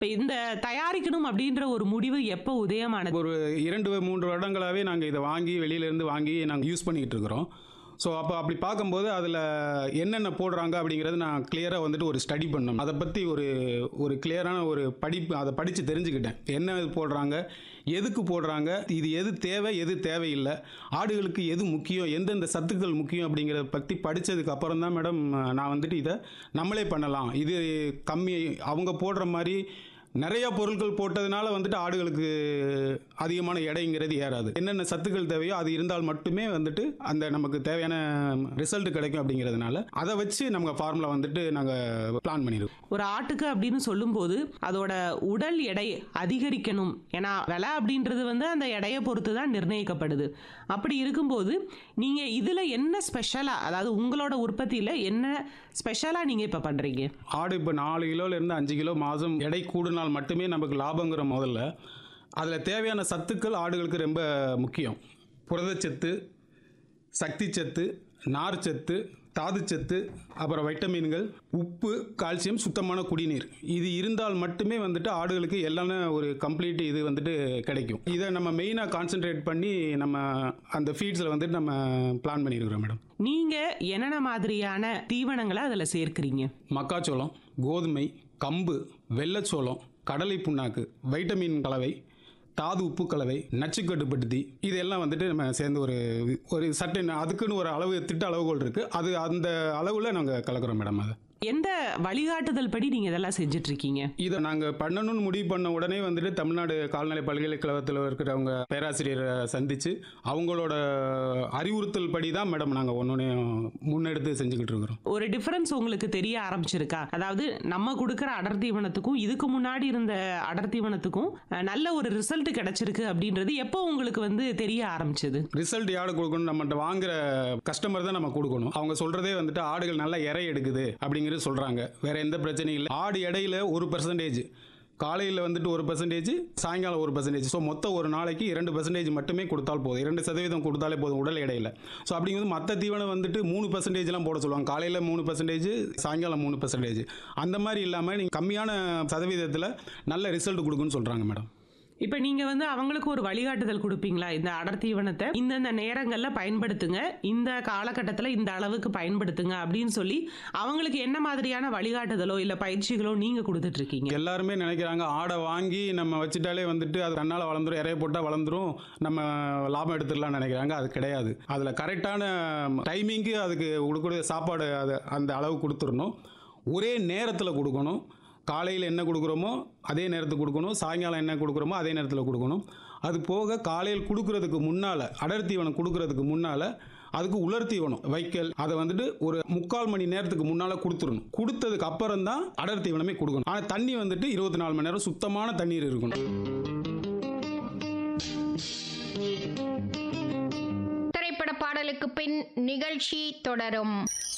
இப்ப இந்த தயாரிக்கணும் அப்படின்ற ஒரு முடிவு எப்போ உதயமானது ஒரு இரண்டு மூன்று வருடங்களாகவே நாங்கள் இதை வாங்கி வெளியிலேருந்து வாங்கி நாங்கள் யூஸ் பண்ணிக்கிட்டு இருக்கிறோம் ஸோ அப்போ அப்படி பார்க்கும்போது அதில் என்னென்ன போடுறாங்க அப்படிங்கிறது நான் கிளியராக வந்துட்டு ஒரு ஸ்டடி பண்ணோம் அதை பற்றி ஒரு ஒரு கிளியரான ஒரு படிப்பு அதை படித்து தெரிஞ்சுக்கிட்டேன் என்ன இது போடுறாங்க எதுக்கு போடுறாங்க இது எது தேவை எது தேவையில்லை ஆடுகளுக்கு எது முக்கியம் எந்தெந்த சத்துக்கள் முக்கியம் அப்படிங்கிறத பற்றி படித்ததுக்கு அப்புறம் தான் மேடம் நான் வந்துட்டு இதை நம்மளே பண்ணலாம் இது கம்மி அவங்க போடுற மாதிரி நிறைய பொருட்கள் போட்டதுனால வந்துட்டு ஆடுகளுக்கு அதிகமான எடைங்கிறது ஏறாது என்னென்ன சத்துக்கள் தேவையோ அது இருந்தால் மட்டுமே வந்துட்டு அந்த நமக்கு தேவையான ரிசல்ட் கிடைக்கும் அப்படிங்கிறதுனால அதை வச்சு நம்ம ஃபார்முலா வந்துட்டு நாங்கள் பிளான் பண்ணியிருக்கோம் ஒரு ஆட்டுக்கு அப்படின்னு சொல்லும்போது அதோட உடல் எடை அதிகரிக்கணும் ஏன்னா விலை அப்படின்றது வந்து அந்த எடையை பொறுத்து தான் நிர்ணயிக்கப்படுது அப்படி இருக்கும்போது நீங்கள் இதில் என்ன ஸ்பெஷலாக அதாவது உங்களோட உற்பத்தியில் என்ன ஸ்பெஷலாக நீங்கள் இப்போ பண்ணுறீங்க ஆடு இப்போ நாலு கிலோலேருந்து அஞ்சு கிலோ மாதம் எடை கூடுனால் மட்டுமே நமக்கு லாபங்கிற முதல்ல அதில் தேவையான சத்துக்கள் ஆடுகளுக்கு ரொம்ப முக்கியம் புரதச்சத்து சக்தி சத்து நார்ச்சத்து தாதுச்சத்து அப்புறம் வைட்டமின்கள் உப்பு கால்சியம் சுத்தமான குடிநீர் இது இருந்தால் மட்டுமே வந்துட்டு ஆடுகளுக்கு எல்லாமே ஒரு கம்ப்ளீட் இது வந்துட்டு கிடைக்கும் இதை நம்ம மெயினாக கான்சென்ட்ரேட் பண்ணி நம்ம அந்த ஃபீட்ஸில் வந்துட்டு நம்ம பிளான் பண்ணியிருக்கிறோம் மேடம் நீங்கள் என்னென்ன மாதிரியான தீவனங்களை அதில் சேர்க்குறீங்க மக்காச்சோளம் கோதுமை கம்பு வெள்ளைச்சோளம் கடலை புண்ணாக்கு வைட்டமின் கலவை தாது உப்பு கலவை நச்சுக்கட்டுப்படுத்தி இதெல்லாம் வந்துட்டு நம்ம சேர்ந்து ஒரு ஒரு சட்டன் அதுக்குன்னு ஒரு அளவு திட்ட அளவுகோல் இருக்குது அது அந்த அளவில் நாங்கள் கலக்குறோம் மேடம் அதை எந்த வழிகாட்டுதல் படி நீங்கள் இதெல்லாம் செஞ்சுட்டு இருக்கீங்க இதை நாங்கள் பண்ணணும்னு முடிவு பண்ண உடனே வந்துட்டு தமிழ்நாடு கால்நடை பல்கலைக்கழகத்தில் இருக்கிறவங்க பேராசிரியரை சந்தித்து அவங்களோட அறிவுறுத்தல் படி தான் மேடம் நாங்கள் ஒன்று முன்னெடுத்து செஞ்சுக்கிட்டு இருக்கிறோம் ஒரு டிஃபரன்ஸ் உங்களுக்கு தெரிய ஆரம்பிச்சிருக்கா அதாவது நம்ம கொடுக்குற அடர் தீவனத்துக்கும் இதுக்கு முன்னாடி இருந்த அடர் தீவனத்துக்கும் அஹ், நல்ல ஒரு ரிசல்ட் கிடைச்சிருக்கு அப்படின்றது எப்போ உங்களுக்கு வந்து தெரிய ஆரம்பிச்சது ரிசல்ட் யாரு கொடுக்கணும் நம்மகிட்ட வாங்குற கஸ்டமர் தான் நம்ம கொடுக்கணும் அவங்க சொல்றதே வந்துட்டு ஆடுகள் நல்லா இறை எடுக்குது அப்படிங்கிறது சொல்றாங்க வேற எந்த பிரச்சனையும் இல்லை ஆடு இடையில ஒரு பர்சன்டேஜ் காலையில் வந்துட்டு ஒரு பர்சன்டேஜ் சாயங்காலம் ஒரு பர்சன்டேஜ் ஸோ மொத்தம் ஒரு நாளைக்கு இரண்டு பர்சன்டேஜ் மட்டுமே கொடுத்தால் போதும் இரண்டு சதவீதம் கொடுத்தாலே போதும் உடல் எடையில் ஸோ அப்படிங்கும்போது மற்ற தீவனம் வந்துட்டு மூணு பர்சன்டேஜ்லாம் போட சொல்லுவாங்க காலையில் மூணு பர்சன்டேஜ் சாயங்காலம் மூணு பர்சன்டேஜ் அந்த மாதிரி இல்லாமல் நீங்கள் கம்மியான சதவீதத்தில் நல்ல ரிசல்ட் கொடுக்குன்னு சொல்கிறாங்க மேடம் இப்போ நீங்கள் வந்து அவங்களுக்கு ஒரு வழிகாட்டுதல் கொடுப்பீங்களா இந்த அடர் தீவனத்தை இந்தந்த நேரங்களில் பயன்படுத்துங்க இந்த காலகட்டத்தில் இந்த அளவுக்கு பயன்படுத்துங்க அப்படின்னு சொல்லி அவங்களுக்கு என்ன மாதிரியான வழிகாட்டுதலோ இல்லை பயிற்சிகளோ நீங்கள் கொடுத்துட்டு இருக்கீங்க எல்லாருமே நினைக்கிறாங்க ஆடை வாங்கி நம்ம வச்சுட்டாலே வந்துட்டு அது தன்னால் வளர்ந்துரும் இறைய போட்டால் வளர்ந்துரும் நம்ம லாபம் எடுத்துடலாம்னு நினைக்கிறாங்க அது கிடையாது அதில் கரெக்டான டைமிங்க்கு அதுக்கு கொடுக்கக்கூடிய சாப்பாடு அது அந்த அளவு கொடுத்துடணும் ஒரே நேரத்தில் கொடுக்கணும் காலையில் என்ன கொடுக்குறோமோ அதே நேரத்துக்கு கொடுக்கணும் சாயங்காலம் என்ன கொடுக்குறோமோ அதே நேரத்தில் கொடுக்கணும் அது போக காலையில் கொடுக்கறதுக்கு முன்னால் அடர் தீவனம் கொடுக்கறதுக்கு முன்னால் அதுக்கு உலர் தீவனம் வைக்கல் அதை வந்துட்டு ஒரு முக்கால் மணி நேரத்துக்கு முன்னால் கொடுத்துடணும் கொடுத்ததுக்கு அப்புறம் தான் அடர் தீவனமே கொடுக்கணும் ஆனால் தண்ணி வந்துட்டு இருபத்தி நாலு மணி நேரம் சுத்தமான தண்ணீர் இருக்கணும் திரைப்பட பாடலுக்கு பின் நிகழ்ச்சி தொடரும்